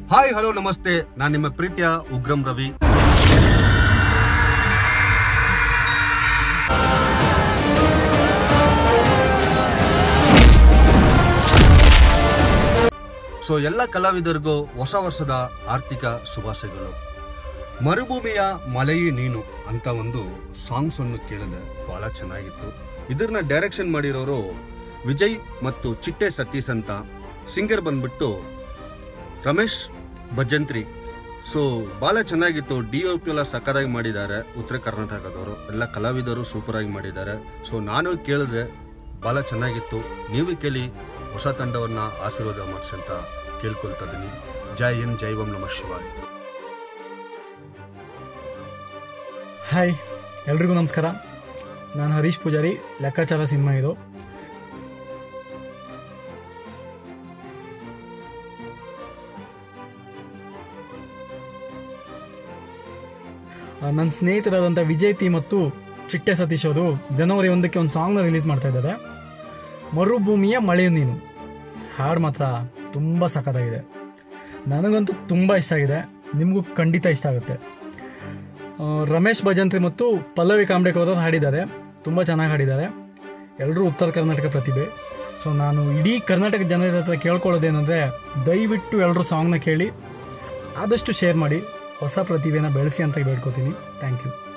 hi hello ನಮಸ್ತೆ ನಾನು ನಿಮ್ಮ ಪ್ರೀತಿಯ ಉಗ್ರಂ ರವಿ ಸೊ ಎಲ್ಲ ಕಲಾವಿದರಿಗೂ ಹೊಸ ವರ್ಷದ ಆರ್ಥಿಕ ಶುಭಾಶಯಗಳು ಮರುಭೂಮಿಯ ಮಳೆಯೇ ನೀನು ಅಂತ ಒಂದು ಸಾಂಗ್ಸ್ ಅನ್ನು ಕೇಳಿದೆ ಬಹಳ ಚೆನ್ನಾಗಿತ್ತು ಇದನ್ನ ಡೈರೆಕ್ಷನ್ ಮಾಡಿರೋರು ವಿಜಯ್ ಮತ್ತು ಚಿಟ್ಟೆ ಸತೀಶ್ ಅಂತ ಸಿಂಗರ್ ಬಂದ್ಬಿಟ್ಟು ರಮೇಶ್ ಭಜಂತ್ರಿ ಸೊ ಭಾಳ ಚೆನ್ನಾಗಿತ್ತು ಡಿ ಒ ಪಿ ಎಲ್ಲ ಸಕ್ಕದಾಗಿ ಮಾಡಿದ್ದಾರೆ ಉತ್ತರ ಕರ್ನಾಟಕದವರು ಎಲ್ಲ ಕಲಾವಿದರು ಸೂಪರ್ ಆಗಿ ಮಾಡಿದ್ದಾರೆ ಸೊ ನಾನು ಕೇಳಿದೆ ಭಾಳ ಚೆನ್ನಾಗಿತ್ತು ನೀವು ಕೇಳಿ ಹೊಸ ತಂಡವನ್ನ ಆಶೀರ್ವಾದ ಮಾಡಿಸಿ ಅಂತ ಕೇಳ್ಕೊಳ್ತಾ ಇದ್ದೀನಿ ಜೈ ಹಿಂದ್ ಜೈ ಓಂ ನಮಃ ಶಿವಾಯ್ ಹಾಯ್ ಎಲ್ರಿಗೂ ನಮಸ್ಕಾರ ನಾನು ಹರೀಶ್ ಪೂಜಾರಿ ಲೆಕ್ಕಾಚಾರ ಸಿನಿಮಾ ಇದು ನನ್ನ ಸ್ನೇಹಿತರಾದಂಥ ವಿಜಯ್ ಪಿ ಮತ್ತು ಚಿಟ್ಟೆ ಸತೀಶ್ ಅವರು ಜನವರಿ ಒಂದಕ್ಕೆ ಒಂದು ಸಾಂಗ್ನ ರಿಲೀಸ್ ಮಾಡ್ತಾ ಇದ್ದಾರೆ ಮರುಭೂಮಿಯ ಮಳೆಯು ನೀನು ಹಾಡು ಮಾತ್ರ ತುಂಬ ಸಖತ್ತಾಗಿದೆ ನನಗಂತೂ ತುಂಬ ಇಷ್ಟ ಆಗಿದೆ ನಿಮಗೂ ಖಂಡಿತ ಇಷ್ಟ ಆಗುತ್ತೆ ಆ, ರಮೇಶ್ ಭಜಂತ್ರಿ ಮತ್ತು ಪಲ್ಲವಿ ಕಾಂಬ್ರೇಕರ್ ಅವರು ಹಾಡಿದ್ದಾರೆ ತುಂಬ ಚೆನ್ನಾಗಿ ಹಾಡಿದ್ದಾರೆ ಎಲ್ಲರೂ ಉತ್ತರ ಕರ್ನಾಟಕ ಪ್ರತಿಭೆ ಸೊ ನಾನು ಇಡೀ ಕರ್ನಾಟಕ ಜನರ ಹತ್ರ ಕೇಳ್ಕೊಳ್ಳೋದೇನೆಂದರೆ ದಯವಿಟ್ಟು ಎಲ್ಲರೂ ಸಾಂಗ್ನ ಕೇಳಿ ಆದಷ್ಟು ಶೇರ್ ಮಾಡಿ ಹೊಸ ಪ್ರತಿಭೆನ ಬೆಳೆಸಿ ಅಂತ ಬೇಡ್ಕೋತೀನಿ ಥ್ಯಾಂಕ್ ಯು